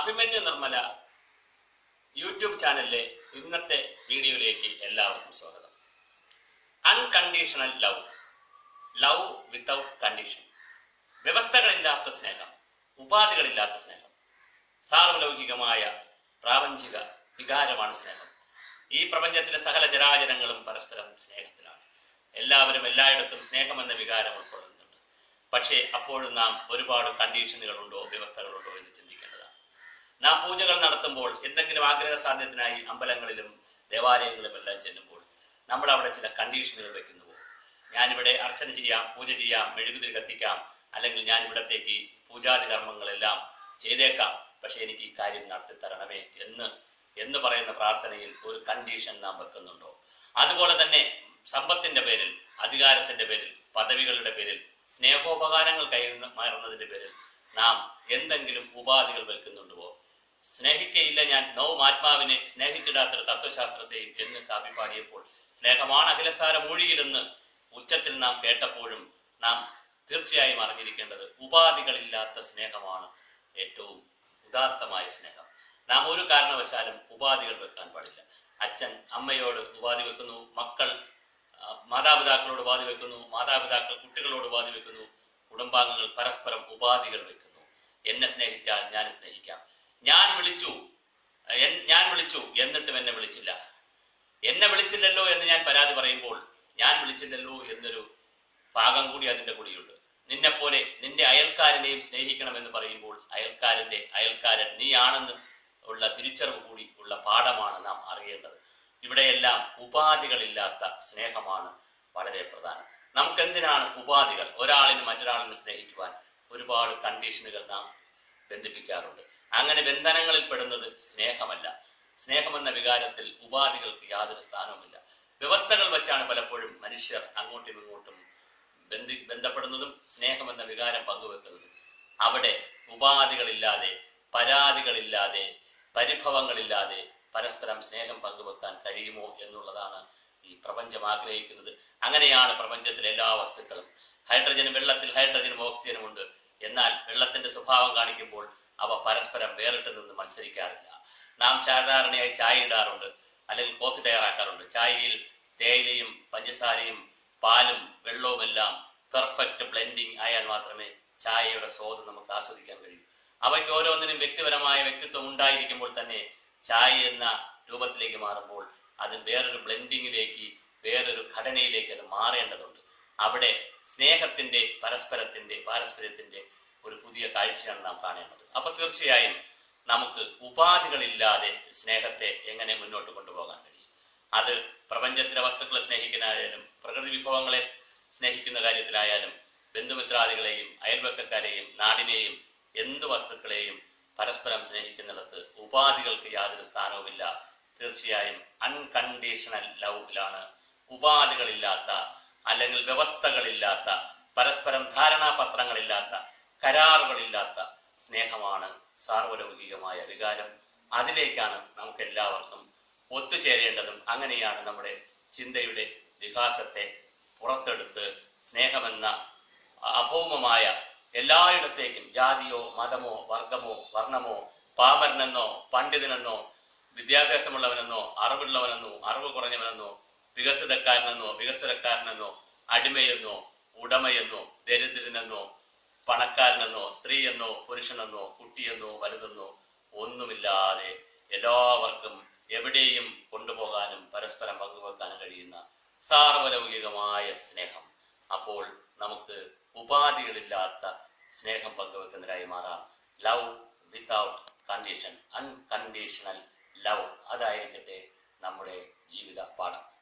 Abhimanyu Nirmala YouTube ചാനലിലെ ഇന്നത്തെ വീഡിയോയിലേക്ക് എല്ലാവർക്കും സ്വാഗതം unconditional love love without condition വ്യവസ്ഥകളില്ലാത്ത സ്നേഹം ഉപാധികളില്ലാത്ത സ്നേഹം സാർവലൗകികമായ പ്രാപഞ്ചിക വികാരമാണ് സ്നേഹം ഈ പ്രപഞ്ചത്തിലെ സകല ജരാചരങ്ങളും പരസ്പരം സ്നേഹത്തിലാണ് എല്ലാവരും എല്ലായിടത്തും സ്നേഹമെന്ന വികാരം ഉൾക്കൊള്ളുന്നുണ്ട് പക്ഷേ അപ്പോഴും നാം ഒരുപാട് കണ്ടീഷനുകളുണ്ടോ വ്യവസ്ഥകളുണ്ടോ എന്ന് ചിന്തിക്കേണ്ടതാണ് നാം പൂജകൾ നടത്തുമ്പോൾ എന്തെങ്കിലും ആഗ്രഹ സാധ്യത്തിനായി അമ്പലങ്ങളിലും ദേവാലയങ്ങളിലും എല്ലാം ചെല്ലുമ്പോൾ നമ്മൾ അവിടെ ചില കണ്ടീഷനുകൾ വെക്കുന്നുവോ ഞാനിവിടെ അർച്ചന ചെയ്യാം പൂജ ചെയ്യാം മെഴുകുതിരി കത്തിക്കാം അല്ലെങ്കിൽ ഞാൻ ഇവിടത്തേക്ക് പൂജാതി കർമ്മങ്ങളെല്ലാം ചെയ്തേക്കാം പക്ഷെ എനിക്ക് ഈ കാര്യം നടത്തി തരണമേ എന്ന് എന്ന് പറയുന്ന പ്രാർത്ഥനയിൽ ഒരു കണ്ടീഷൻ നാം വെക്കുന്നുണ്ടോ അതുപോലെ തന്നെ സമ്പത്തിന്റെ പേരിൽ അധികാരത്തിന്റെ പേരിൽ പദവികളുടെ പേരിൽ സ്നേഹോപകാരങ്ങൾ കൈമാറുന്നതിന്റെ പേരിൽ നാം എന്തെങ്കിലും ഉപാധികൾ വെക്കുന്നുണ്ടോ സ്നേഹിക്കയില്ല ഞാൻ നോവും ആത്മാവിനെ സ്നേഹിച്ചിടാത്തൊരു തത്വശാസ്ത്രത്തെയും എന്ന് കാവ്യ പാടിയപ്പോൾ സ്നേഹമാണ് അഖിലസാര മൂഴിയിലെന്ന് ഉച്ചത്തിൽ നാം കേട്ടപ്പോഴും നാം തീർച്ചയായും അറിഞ്ഞിരിക്കേണ്ടത് ഉപാധികളില്ലാത്ത സ്നേഹമാണ് ഏറ്റവും ഉദാത്തമായ സ്നേഹം നാം ഒരു കാരണവശാലും ഉപാധികൾ വെക്കാൻ പാടില്ല അച്ഛൻ അമ്മയോട് ഉപാധി വെക്കുന്നു മക്കൾ ആ, മാതാപിതാക്കളോട് ഉപാധി വെക്കുന്നു മാതാപിതാക്കൾ കുട്ടികളോട് ഉപാധി വെക്കുന്നു കുടുംബാംഗങ്ങൾ പരസ്പരം ഉപാധികൾ വെക്കുന്നു എന്നെ സ്നേഹിച്ചാൽ ഞാൻ സ്നേഹിക്കാം ഞാൻ വിളിച്ചു എൻ- ഞാൻ വിളിച്ചു എന്നിട്ടും എന്നെ വിളിച്ചില്ല എന്നെ വിളിച്ചില്ലല്ലോ എന്ന് ഞാൻ പരാതി പറയുമ്പോൾ ഞാൻ വിളിച്ചില്ലല്ലോ എന്നൊരു ഭാഗം കൂടി അതിന്റെ കൂടിയുണ്ട് നിന്നെ പോലെ നിന്റെ അയൽക്കാരനെയും സ്നേഹിക്കണമെന്ന് പറയുമ്പോൾ അയൽക്കാരന്റെ അയൽക്കാരൻ നീയാണെന്ന് ഉള്ള തിരിച്ചറിവ് കൂടി ഉള്ള പാഠമാണ് നാം അറിയേണ്ടത് ഇവിടെയെല്ലാം ഉപാധികളില്ലാത്ത സ്നേഹമാണ് വളരെ പ്രധാനം നമുക്ക് എന്തിനാണ് ഉപാധികൾ ഒരാളിന് മറ്റൊരാളിനെ സ്നേഹിക്കുവാൻ ഒരുപാട് കണ്ടീഷനുകൾ നാം ബന്ധിപ്പിക്കാറുണ്ട് അങ്ങനെ ബന്ധനങ്ങളിൽ പെടുന്നത് സ്നേഹമല്ല സ്നേഹമെന്ന വികാരത്തിൽ ഉപാധികൾക്ക് യാതൊരു സ്ഥാനവുമില്ല വ്യവസ്ഥകൾ വെച്ചാണ് പലപ്പോഴും മനുഷ്യർ അങ്ങോട്ടും ഇങ്ങോട്ടും ബന്ധി ബന്ധപ്പെടുന്നതും സ്നേഹമെന്ന വികാരം പങ്കുവെക്കുന്നതും അവിടെ ഉപാധികളില്ലാതെ പരാതികളില്ലാതെ പരിഭവങ്ങളില്ലാതെ പരസ്പരം സ്നേഹം പങ്കുവെക്കാൻ കഴിയുമോ എന്നുള്ളതാണ് ഈ പ്രപഞ്ചം ആഗ്രഹിക്കുന്നത് അങ്ങനെയാണ് പ്രപഞ്ചത്തിലെ എല്ലാ വസ്തുക്കളും ഹൈഡ്രജനും വെള്ളത്തിൽ ഹൈഡ്രജനും ഓക്സിജനും ഉണ്ട് എന്നാൽ വെള്ളത്തിന്റെ സ്വഭാവം കാണിക്കുമ്പോൾ അവ പരസ്പരം വേറിട്ട് നിന്ന് മത്സരിക്കാറില്ല നാം സാധാരണയായി ചായ ഇടാറുണ്ട് അല്ലെങ്കിൽ കോഫി തയ്യാറാക്കാറുണ്ട് ചായയിൽ തേയിലയും പഞ്ചസാരയും പാലും വെള്ളവുമെല്ലാം പെർഫെക്റ്റ് ബ്ലെൻഡിങ് ആയാൽ മാത്രമേ ചായയുടെ സ്വാദ് നമുക്ക് ആസ്വദിക്കാൻ കഴിയൂ അവയ്ക്ക് ഓരോന്നിനും വ്യക്തിപരമായ വ്യക്തിത്വം ഉണ്ടായിരിക്കുമ്പോൾ തന്നെ ചായ എന്ന രൂപത്തിലേക്ക് മാറുമ്പോൾ അത് വേറൊരു ബ്ലെൻഡിങ്ങിലേക്ക് വേറൊരു ഘടനയിലേക്ക് അത് മാറേണ്ടതുണ്ട് അവിടെ സ്നേഹത്തിന്റെ പരസ്പരത്തിന്റെ പാരസ്പര്യത്തിന്റെ ഒരു പുതിയ കാഴ്ചയാണ് നാം കാണേണ്ടത് അപ്പൊ തീർച്ചയായും നമുക്ക് ഉപാധികളില്ലാതെ സ്നേഹത്തെ എങ്ങനെ മുന്നോട്ട് കൊണ്ടുപോകാൻ കഴിയും അത് പ്രപഞ്ചത്തിലെ വസ്തുക്കളെ സ്നേഹിക്കാനായാലും പ്രകൃതി വിഭവങ്ങളെ സ്നേഹിക്കുന്ന കാര്യത്തിലായാലും ബന്ധുമിത്രാദികളെയും അയൽവക്കക്കാരെയും നാടിനെയും എന്ത് വസ്തുക്കളെയും പരസ്പരം സ്നേഹിക്കുന്നിടത്ത് ഉപാധികൾക്ക് യാതൊരു സ്ഥാനവുമില്ല തീർച്ചയായും അൺകണ്ടീഷണൽ ലവിലാണ് ഉപാധികളില്ലാത്ത അല്ലെങ്കിൽ വ്യവസ്ഥകളില്ലാത്ത പരസ്പരം ധാരണാപത്രങ്ങളില്ലാത്ത കരാറുകളില്ലാത്ത സ്നേഹമാണ് സാർവലൗകികമായ വികാരം അതിലേക്കാണ് നമുക്ക് എല്ലാവർക്കും ഒത്തുചേരേണ്ടതും അങ്ങനെയാണ് നമ്മുടെ ചിന്തയുടെ വികാസത്തെ പുറത്തെടുത്ത് സ്നേഹമെന്ന അഭൗമമായ എല്ലായിടത്തേക്കും ജാതിയോ മതമോ വർഗമോ വർണ്ണമോ പാമരനെന്നോ പണ്ഡിതനെന്നോ വിദ്യാഭ്യാസമുള്ളവനെന്നോ അറിവുള്ളവനെന്നോ അറിവ് കുറഞ്ഞവനെന്നോ വികസിതക്കാരനെന്നോ വികസനക്കാരനെന്നോ അടിമയെന്നോ ഉടമയെന്നോ ദരിദ്രനെന്നോ പണക്കാരനെന്നോ സ്ത്രീയെന്നോ പുരുഷനെന്നോ കുട്ടിയെന്നോ വലുതെന്നോ ഒന്നുമില്ലാതെ എല്ലാവർക്കും എവിടെയും കൊണ്ടുപോകാനും പരസ്പരം പങ്കുവെക്കാനും കഴിയുന്ന സാർവലൗകികമായ സ്നേഹം അപ്പോൾ നമുക്ക് ഉപാധികളില്ലാത്ത സ്നേഹം പങ്കുവെക്കുന്നതിനായി മാറാം love without condition unconditional love അതായിരിക്കട്ടെ നമ്മുടെ ജീവിത പാഠം